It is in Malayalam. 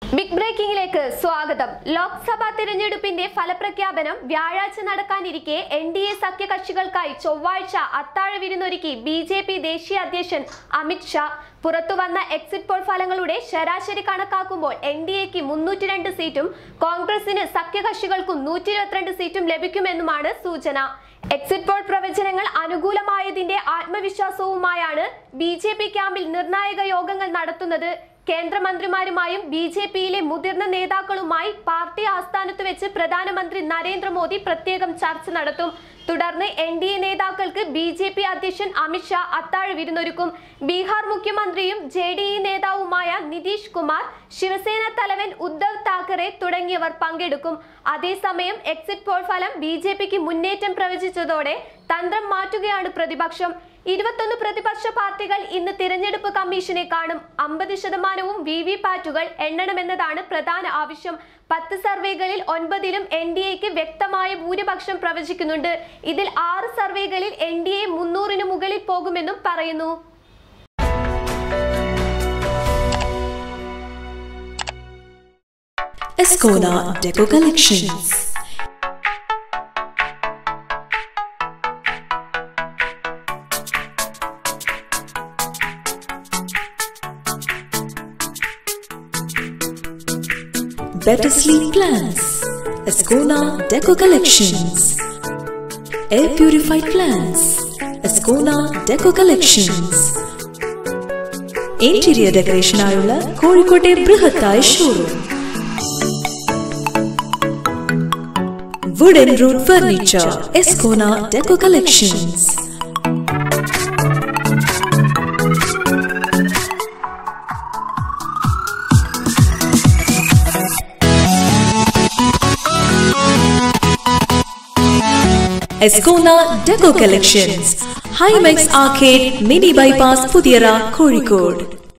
ബിഗ് ബ്രേക്കിംഗിലേക്ക് സ്വാഗതം ലോക്സഭാ തിരഞ്ഞെടുപ്പിന്റെ ഫലപ്രഖ്യാപനം വ്യാഴാഴ്ച നടക്കാനിരിക്കെ എൻ ഡി എ സഖ്യകക്ഷികൾക്കായി ചൊവ്വാഴ്ച അത്താഴ വിരുന്നൊരുക്കി ബി ജെ പി ദേശീയ അധ്യക്ഷൻ അമിത് ഷാ പുറത്തുവന്ന എക്സിറ്റ് പോൾ ഫലങ്ങളുടെ ശരാശരി കണക്കാക്കുമ്പോൾ എൻ ഡി എക്ക് മുന്നൂറ്റി രണ്ട് സീറ്റും കോൺഗ്രസിന് സഖ്യകക്ഷികൾക്കും നൂറ്റി ഇരുപത്തിരണ്ട് സീറ്റും ലഭിക്കുമെന്നുമാണ് സൂചന എക്സിറ്റ് പോൾ പ്രവചനങ്ങൾ അനുകൂലമായതിന്റെ ആത്മവിശ്വാസവുമായാണ് ബി ജെ പി ക്യാമ്പിൽ നിർണായക യോഗങ്ങൾ നടത്തുന്നത് കേന്ദ്രമന്ത്രിമാരുമായും ബി ജെ പിയിലെ മുതിർന്ന നേതാക്കളുമായി പാർട്ടി ആസ്ഥാനത്ത് വെച്ച് പ്രധാനമന്ത്രി നരേന്ദ്രമോദി പ്രത്യേകം ചർച്ച നടത്തും തുടർന്ന് എൻ ഡി എ നേതാക്കൾക്ക് ബി ജെ പി അധ്യക്ഷൻ അമിത്ഷാ അത്താഴ വിരുന്നൊരുക്കും ബീഹാർ മുഖ്യമന്ത്രിയും ജെ ഡി ഇ നേതാവുമായ നിതീഷ് കുമാർ ശിവസേന തലവൻ ഉദ്ധവ് താക്കറെ തുടങ്ങിയവർ പങ്കെടുക്കും അതേസമയം എക്സിറ്റ് പോൾ ഫലം ബി ജെ പിക്ക് മുന്നേറ്റം പ്രവചിച്ചതോടെ തന്ത്രം മാറ്റുകയാണ് പ്രതിപക്ഷം ഇരുപത്തൊന്ന് പ്രതിപക്ഷ പാർട്ടികൾ ഇന്ന് തിരഞ്ഞെടുപ്പ് കമ്മീഷനെ കാണും അമ്പത് ശതമാനവും വി വി പാറ്റുകൾ എണ്ണണമെന്നതാണ് പ്രധാന ആവശ്യം പത്ത് സർവേകളിൽ ഒൻപതിലും എൻ ഡി എക്ക് വ്യക്തമായ ഭൂരിപക്ഷം പ്രവചിക്കുന്നുണ്ട് ഇതിൽ ആറ് സർവേകളിൽ എൻ ഡി എ മുന്നൂറിന് മുകളിൽ പോകുമെന്നും പറയുന്നു Escola Deco Collections. Better Sleep Plans. Escola Deco Collections. Air Purified Plans. Escola Deco Collections. Interior ഡെക്കറേഷനായുള്ള കോഴിക്കോട്ടെ ബൃഹത്തായ showroom Wooden Root Furniture, Escona Deco Collections. Escona Deco Collections, Highmax Arcade, Mini Bypass, Pudiyara, Kozhikode.